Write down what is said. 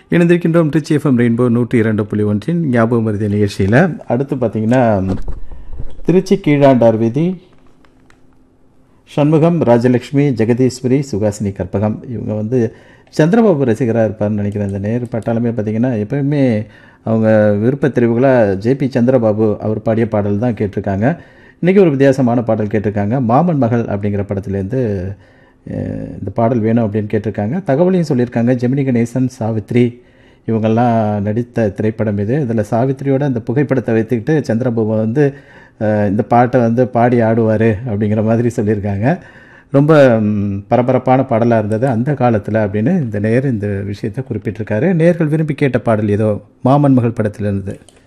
இணைந்திருக்கின்றோம் Trichy FM rainbow நூற்றி இரண்டு புள்ளி ஒன்றின் ஞாபகம் மருதி நிகழ்ச்சியில் அடுத்து பார்த்தீங்கன்னா திருச்சி கீழாண்டார் வீதி சண்முகம் ராஜலக்ஷ்மி ஜெகதீஸ்வரி சுகாசினி கற்பகம் இவங்க வந்து சந்திரபாபு ரசிகராக இருப்பார்னு நினைக்கிறேன் இந்த நேர் பட்டாலுமே பார்த்தீங்கன்னா எப்பயுமே அவங்க விருப்பத் தெரிவுகளாக ஜேபி சந்திரபாபு அவர் பாடிய பாடல் தான் கேட்டிருக்காங்க இன்றைக்கி ஒரு வித்தியாசமான பாடல் கேட்டிருக்காங்க மாமன் மகள் அப்படிங்கிற படத்துலேருந்து அஹ், இந்த பாடல் வேணும் அப்படின்னு கேட்டிருக்காங்க தகவலையும் சொல்லியிருக்காங்க ஜெமினி கணேசன் சாவித்ரி இவங்கெல்லாம் நடித்த திரைப்படம் இது இதில் சாவித்ரியோட அந்த புகைப்படத்தை வைத்துக்கிட்டு சந்திரபாபு வந்து அஹ், இந்த பாட்டை வந்து பாடி ஆடுவார் அப்படிங்கிற மாதிரி சொல்லியிருக்காங்க ரொம்ப ம், பரபரப்பான பாடலாக இருந்தது அந்த காலத்தில் அப்படின்னு இந்த நேர் இந்த விஷயத்தை குறிப்பிட்டிருக்காரு நேர்கள் விரும்பி கேட்ட பாடல் ஏதோ மாமன் மகள் படத்தில் இருந்தது